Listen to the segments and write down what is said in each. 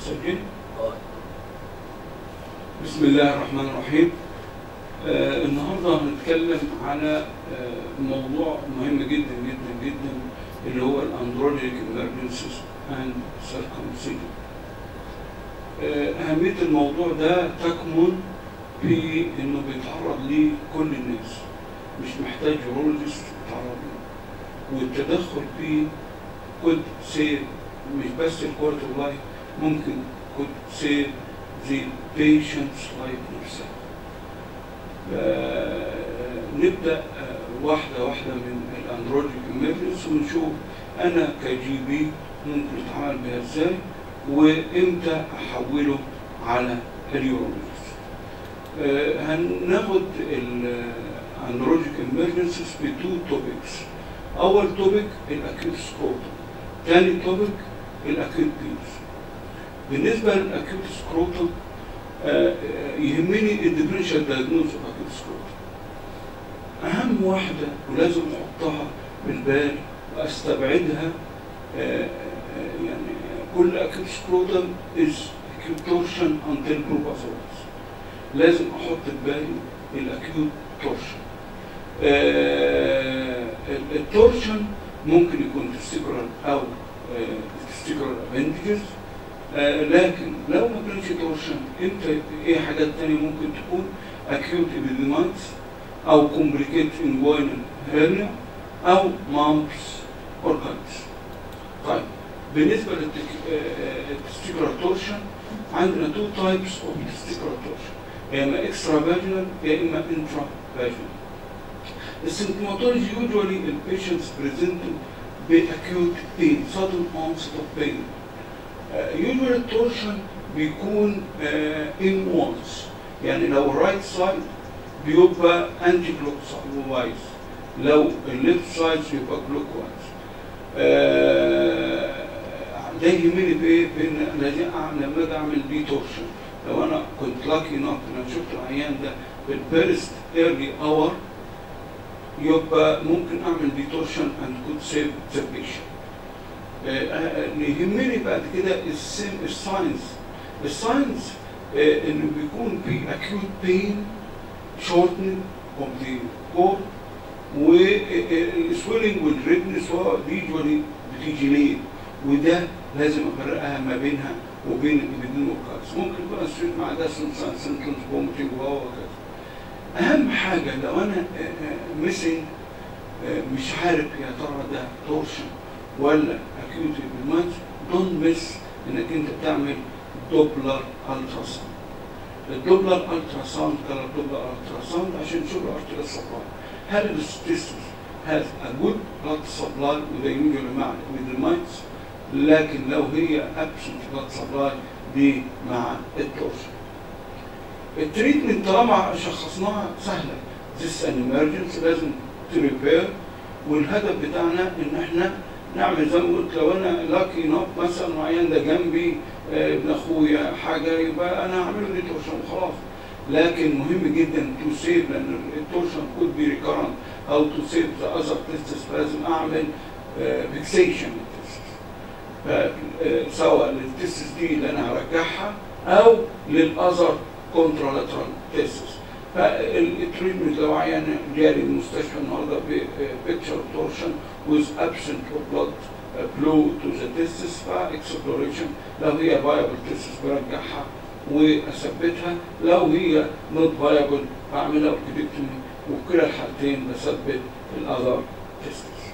سجل اه بسم الله الرحمن الرحيم آه النهارده هنتكلم على آه موضوع مهم جدا جدا جدا اللي هو الاندرولوجيك emergencies and circumcision. آه اهميه الموضوع ده تكمن في انه بيتعرض ليه كل الناس مش محتاج يورولوجيست يتعرض له والتدخل فيه could save مش بس الكواليتي اوف لايف ممكن could save the patient's life نفسها. آه، نبدا آه، واحده واحده من الاندروجيك ايمرجنس ونشوف انا كجي بي ممكن اتعامل بها ازاي وامتى احوله على اليورولوجيست. آه، هناخد الاندروجيك ايمرجنسيز في تو توبكس. اول توبك الاكيوت سكروتم. ثاني توبك الاكيوت بيلز. بالنسبه للاكيوت سكروتم آه، آه، يهمني الديفرنشال دايجنوز اوف اكيوت سكروتم اهم واحده ولازم احطها بالبال واستبعدها آه، آه، يعني كل اكيوت سكروتم از acute torsion until proof otherwise لازم احط في بالي الاكيوت تورشن التورشن ممكن يكون تستيكرال او تستيكرال ابندجز آه، لكن لو ما كانش تورشن انت ايه حاجات تانية ممكن تكون acute epididymitis او complicated inguinal hernia او mumps orchitis طيب بالنسبة للتستيكولار تورشن عندنا two types of testicular torsion يا اما extra vaginal يا اما intra vaginal السيمتوماتولوجي usually the patients presenting بacute pain sudden onset of pain يوجوال التورشن بيكون ان وانس يعني لو الرايت سايد بيبقى انتي كلوك وايز لو الليفت سايد يبقى كلوك وايز ده يهمني في ايه؟ في ان لازم أعمل- لما اجي اعمل دي تورشن لو انا كنت لاكي نوت ان انا شفت العيان ده في الفيرست ايرلي اور يبقى ممكن اعمل دي تورشن اند كود سيف ذا بيشنت اللي يهمني بعد كده السن الساينس الساينس آه، انه بيكون في acute pain shortening of the core والسويلنج والريدنس هو يوجوالي بتيجي ليه وده لازم افرقها ما بينها وبين الابيدين والكارس ممكن يكون اسويت مع ده سنتنس فومتنج وهكذا اهم حاجه لو انا ميسنج مش عارف يا ترى ده تورشن ولا اكيوتي بالماتش دون مس انك انت تعمل دوبلر الترا ساوند الدوبلر الترا ساوند كان الدوبلر الترا ساوند عشان نشوف الارتيريال سبلاي هل الستيستس has a good blood supply وده يوجد مع الابيدرمايتس لكن لو هي absent blood supply دي مع التورشن التريتمنت طالما شخصناها سهله this an emergency لازم تريبير والهدف بتاعنا ان احنا نعمل زي ما قلت لو انا لاكي نوت مثلا معين ده جنبي آه، ابن اخويا حاجه يبقى انا هعمل له تورشن وخلاص لكن مهم جدا تو سيف لان التورشن كود بي ريكارنت او تو سيف ذا اذر تيستس فلازم اعمل فيكسيشن سواء للتيستس دي اللي انا هرجعها او للاذر كونترالاترال تيستس فالتريتمنت لو عيان جاري المستشفى النهارده بيكتشر تورشن with absent of blood uh, flow to the testis فاكسبلوريشن لو هي فايبل testis برجعها واثبتها لو هي نوت فايبل بعملها اوركيدكتومي وفي كلا الحالتين بثبت الاذر testis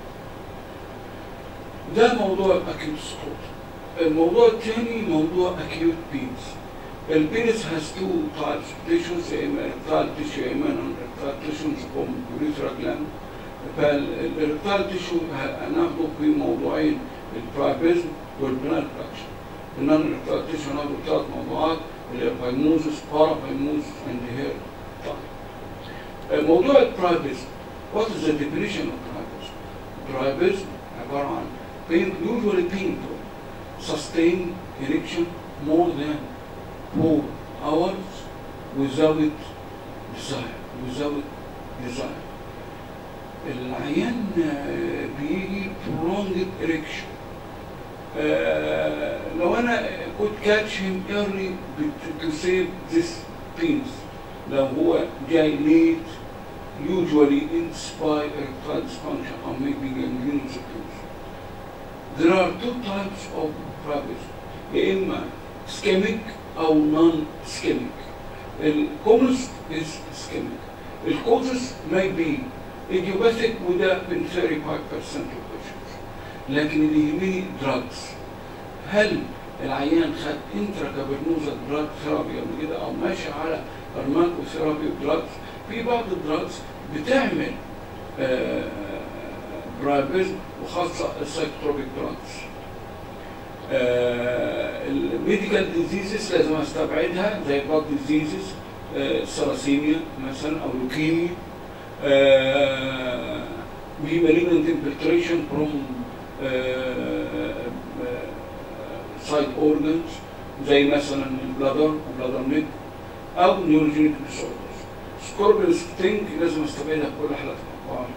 ده موضوع الاكيوت سكوت الموضوع الثاني موضوع اكيوت بينز البينس has two types of tissues يا اما erectile tissue يا اما non-erectile tissues from urethra gland فالإرتال تيشو هناخده في موضوعين البرايبيزم والبنال فراكشن النون إرتال تيشو هناخده ثلاث موضوعات اللي هي بايموزس بارابايموزس اند هير طيب موضوع البرايبيزم what is the definition of priapism؟ priapism عبارة عن pain usually painful sustained erection more than four hours without desire without desire العيان آه، بيجي prolonged erection آه، لو انا could catch him early to, to save this penis لو هو جاي late usually inspire erectile dysfunction or maybe gangrene penis. There are two types of priapism يا إما ischemic أو non-ischemic. The commonest is ischemic. The causes may be idiopathic وده من 35% of patients. لكن اللي يهمني drugs. هل العيان خد انتراكابرنوزا دراج ثيرابي قبل كده او ماشي على فارماكو ثيرابي دراجز في بعض الدراجز بتعمل برايبيزم وخاصه السايكوتروبيك دراجز الميديكال ديزيزز لازم استبعدها زي بلاد ديزيزز السراسيميا مثلا او لوكيميا في malignant infiltration from سايد اورجنز زي مثلا البلادر وبلادر ميد او نيوروجينيك ديسوردرز سكوربيون ستينج لازم استبعدها في كل حالات الاطفال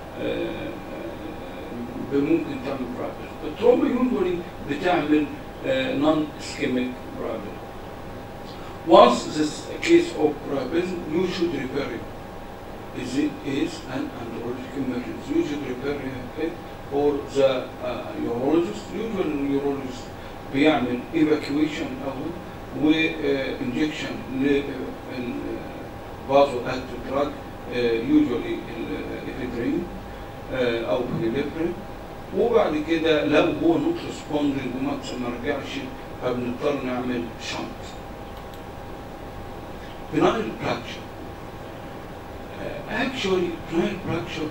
ممكن تعمل برايبل التروما يونجولي بتعمل نون اسكيميك برايبل Once this case of priapism, you should repair it. Is it is an andrologic emergency. You should repair it for the uh, urologist. Usually urologist بيعمل evacuation اول وانجكشن للفازو اكتيف دراج يوجوالي الافيدرين او الهيليبرين وبعد كده لو هو نوت ريسبوندنج وما ما رجعش فبنضطر نعمل شنط بنايل فراكشر اكشولي بنايل فراكشر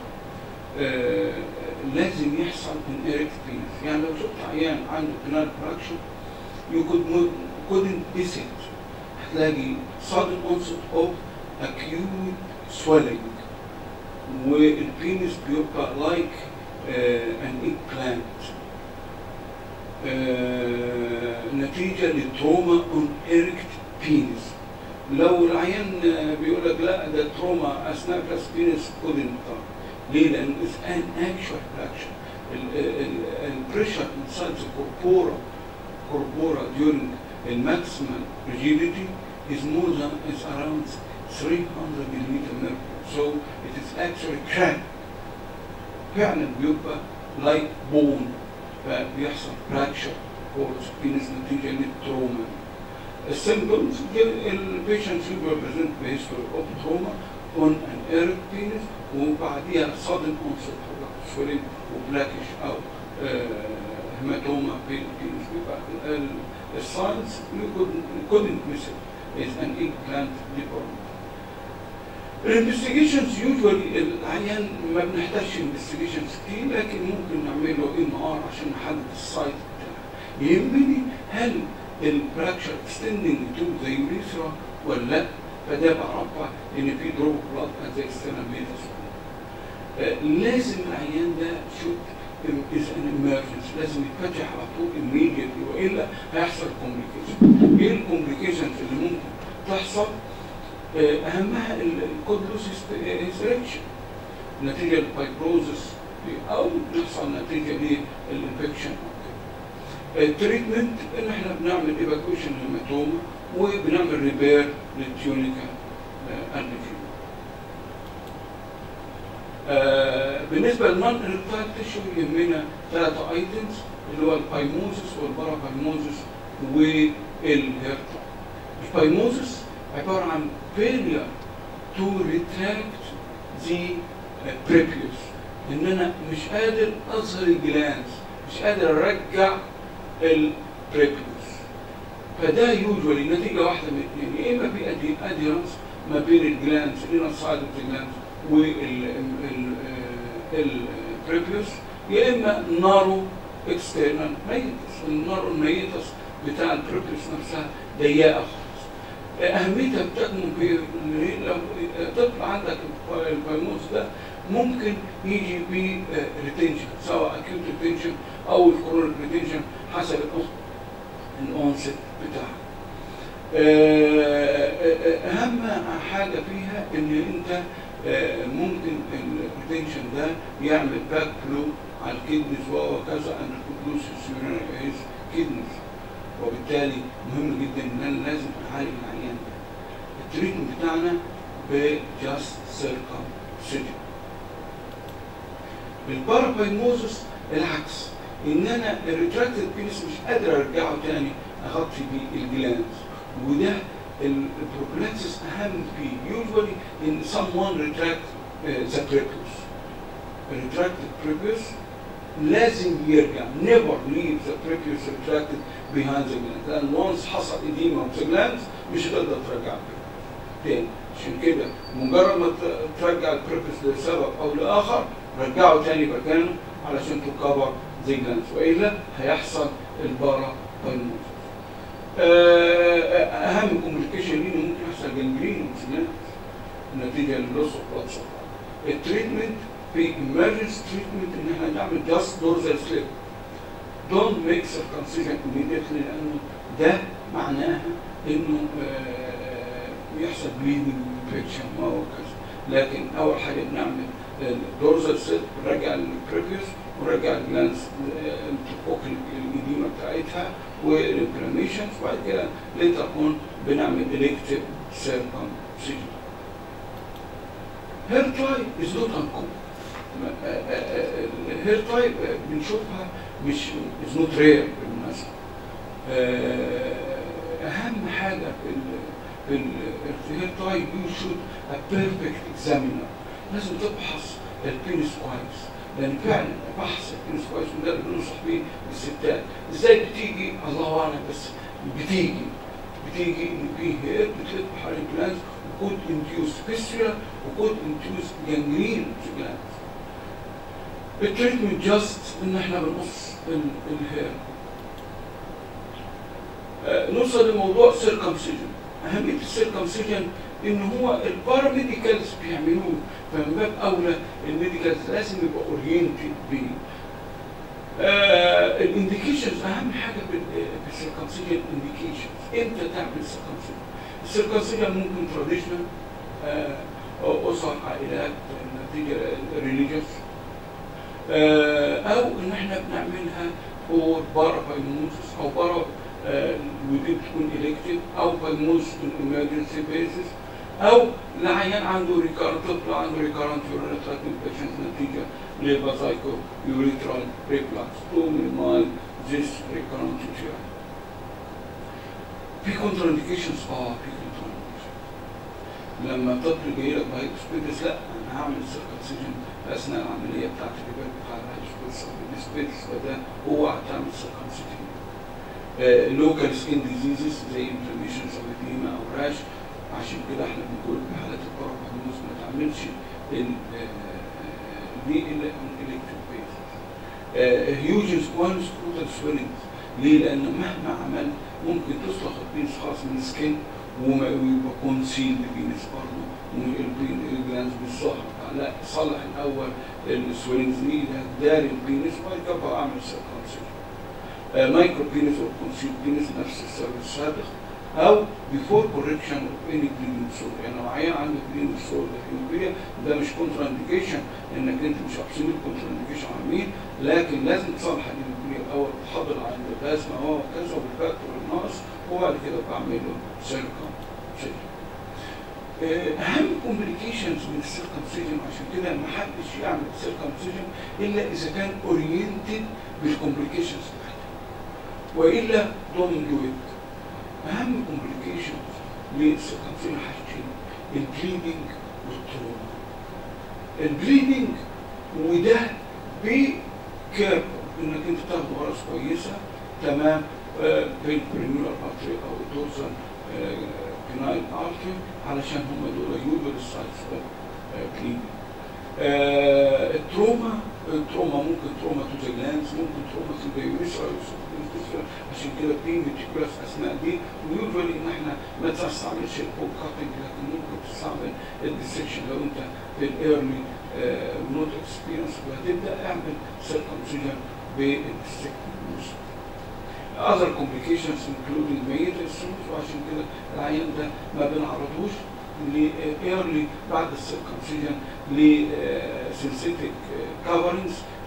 لازم يحصل ان ايركت بينس يعني لو شفت عيان عنده بنال فراكشر you could couldn't miss it هتلاقي sudden onset of acute swelling والبينس بيبقى like uh, an eggplant uh, نتيجة لتروما on erect penis لو العيان بيقول لك لا ده تروما اثناء كلاس بينس couldn't ليه؟ لأن it's an actual fraction. The pressure inside the corpora, corpora during the maximum rigidity is more than is around 300 millimeter mercury. So it is actually crack. فعلا بيبقى like bone فبيحصل fracture for penis نتيجة للتروما. السيمبتومز البيشنت will present the history of trauma on an erect penis وبعديها sudden onset of swelling وبلاكش او هيماتوما في البينس بيبقى الساينس couldn't miss it is an eggplant deformity. الانفستيجيشنز يوجوالي العيان ما بنحتاجش انفستيجيشنز كتير لكن ممكن نعمل له ام ار عشان نحدد السايت بتاعه. يهمني هل الفراكشر اكستندنج تو ذا يوريثرا ولا لا فده بعرفها ان في دروب بلاد ات ذا اكسترنال ميتاس لازم العيان ده شوت از ان امرجنسي لازم يتفتح على طول immediately والا هيحصل كومبليكيشن ايه الكومبليكيشنز اللي ممكن تحصل اهمها الكودلوسيس انسركشن نتيجه للفايبروزس او بيحصل نتيجه للانفكشن التريتمنت ان احنا بنعمل ايفاكويشن للهيماتوما وبنعمل ريبير للتيونيكا انفيوم آه بالنسبه للنون اريكتايل تيشو يهمنا ثلاثه ايتمز اللي هو البايموزس والبارابايموزس والهيرتا البايموزس عباره عن failure to retract the prepuce ان انا مش قادر اظهر الجلانس مش قادر ارجع البريبيوس فده يوجوالي نتيجه واحده من اثنين يا اما في اديرنس ما بين الجلانس الى سايد اوف ذا والبريبيوس يا اما نارو اكسترنال ميتس النارو الميتس بتاع البريبيوس نفسها ضيقه خالص اهميتها بتكمن في لو طفل عندك الفيروس ده ممكن يجي ب ريتنشن سواء اكيوت ريتنشن او الكورونيك ريتنشن حسب الاونست بتاعها. اهم حاجه فيها ان انت ممكن الريتنشن ده يعمل باك فلو على الكدنس وكذا ان الكدنس كدنس وبالتالي مهم جدا ان انا لازم اعالج العيان ده التريتمنت بتاعنا بجاست سيركم بالبارابايموزس العكس ان انا الريتراكتد بينس مش قادر ارجعه تاني اغطي بيه الجلاندز وده البروكلاتس اهم فيه usually in someone retract uh, the prepuce retracted prepuce لازم يرجع never leave the prepuce retracted behind the gland لان once حصل edema of the glands مش هتقدر ترجع تاني عشان كده مجرد ما ترجع البريبس لسبب او لاخر رجعه تاني مكانه علشان تكبر زي جلانس والا هيحصل البارا بايموز اهم كوميونيكيشن ليه ممكن يحصل جنجرين نتيجه للوس اوف بلاد التريتمنت في emergency تريتمنت ان احنا نعمل جاست دورزال سليب دونت ميك سيركمسيجن immediately لانه ده معناها انه يحصل بليدنج انفكشن وكذا لكن اول حاجه بنعمل الدورزال سيل بنرجع البريفيوس ونرجع الجلانس تفك الإديمة بتاعتها والانفلاميشن وبعد كده ليتر اون بنعمل الكتيف سيركمسيجن هير تايب از نوت انكوم الهير تايب بنشوفها مش از نوت رير بالمناسبه اهم حاجه في ال في الهير تايب يو شود ا بيرفكت اكزامينر لازم تبحث البينس كويس لان فعلا بحث البينس كويس وده اللي بننصح بيه الستات ازاي بتيجي الله اعلم بس بتيجي بتيجي ان في هير بتلف حوالين الجلاند وكود انديوس فيستولا وكود انديوس جانجرين في الجلاند التريتمنت جاست ان احنا بنقص الهير آه نوصل لموضوع سيركمسيجن اهميه السيركمسيجن ان هو الباراميديكالز بيعملوه فمن باب اولى الميديكالز لازم يبقى اورينتد بيه آه الانديكيشنز اهم حاجه في السيركمسيجن انديكيشنز امتى تعمل السيركمسيجن السيركمسيجن ممكن تراديشنال آه اسر عائلات نتيجه ريليجيوس آه او ان احنا بنعملها فور بارابايموزس او بارا ودي بتكون الكتيف او بايموز ايمرجنسي بيسس او العيان عنده ريكارنت طفل عنده ريكارنت يوريتراك انفكشن نتيجه للبازايكو يوريترال ريفلكس تو مينيمايز ذيس ريكارنت تيرا في كونتر انديكيشنز اه في كونتر انديكيشن لما طفل جاي لك بهايبوسبيدس لا انا هعمل سيركمسيجن اثناء العمليه بتاعت الريبال بتاع الهايبوسبيدس فده هو هتعمل سيركمسيجن لوكال سكين ديزيزز زي انفلاميشن سوبيديما او راش عشان كده احنا بنقول في حالات البارابايموز ما تعملش دي الا اون الكتريك بيسز هيوج سكوانس كروتال سويلنجز ليه؟ لان مهما عمل ممكن تصلخ البينس خاص من السكين ويبقى كونسيلد بينس برضه والجلانز بالظهر لا صلح الاول السويلنجز دي داري البينس وبعد كده اعمل سيركمسيجن مايكرو بينس او كونسيل بينس نفس السبب السابق او بيفور كوركشن اوف اني بليدنج سور يعني لو عيان عنده بليدنج سور ده ده مش كونترا انديكيشن انك انت مش هتصيب الكونترا انديكيشن على مين لكن لازم تصلح الهيموجلوبين الاول تحضر عند البلازما هو كذا والفاكتور الناقص وبعد كده بعمل له سيركم اهم كومبليكيشنز من السيركمسيجن عشان كده ما حدش يعمل سيركمسيجن الا اذا كان اورينتد بالكومبليكيشنز بتاعتها والا دونت دو ات اهم كومبليكيشنز للسيركمسيجن حاجتين البليدنج والتروما البليدنج وده بكيرف انك انت تاخد غرز كويسه تمام آه بين بريميولار ارتري او الدورسال آه بنايل ارتري علشان هم دول يوجد السايتس اوف بليدنج التروما التروما ممكن تروما تو ذا جلانس ممكن تروما تو ذا يوريثرا عشان كده بين ميتيكولاس اثناء دي ويوجوالي ان احنا ما تستعملش البوك كاتنج لكن ممكن تستعمل الديسكشن لو انت في الايرلي نوت اكسبيرينس وهتبدا اعمل سيركمسيجن بالديسكشن other complications including major issues وعشان كده العيان ده ما بنعرضوش لايرلي بعد السيركمسيجن لسنسيتك كفرنجز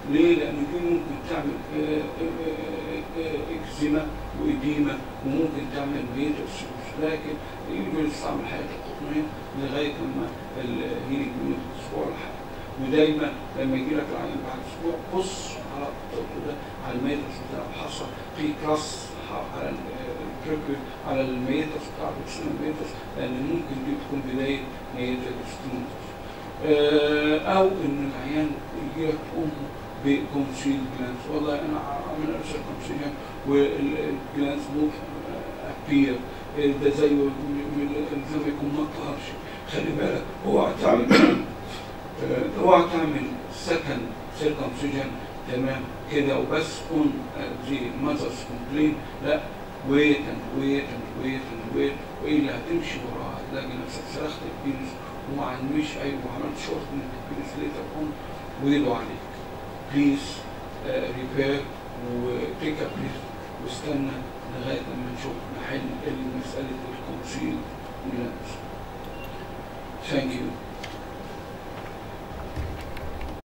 ليه؟ لان دي ممكن تعمل آه، آه، آه، اكزيما واديمه وممكن تعمل ميتس لكن يجوز تستعمل الحياه القطنيه لغايه لما الهيلينج لمده اسبوع ولا حاجه ودايما لما يجي لك العيان بعد اسبوع بص على الطفل ده على الميتس بتاعه حصل في كلاس على التريبل على الميتس بتاع السنة الميتس لان ممكن دي تكون بدايه ميتس ستونتس او ان العيان يجي لك ام بكونسيل جلانس والله انا عامل ارسل كونسيل والجلانس مو ابير ده زي ما زي ما يكون ما طهرش خلي بالك اوعى تعمل آه، اوعى تعمل سكن سيركمسيجن تمام كده وبس اون زي ماذرز كومبلين لا ويت اند ويت اند ويت اند ويت والا هتمشي وراها هتلاقي نفسك صرخت البينس وما عنديش اي وعملت شورت من البينس ليتر اون ويدوا عليك بليز ريبير وتيك اب ريست واستنى لغايه لما نشوف نحل مساله الكونسيل جلانس Thank you.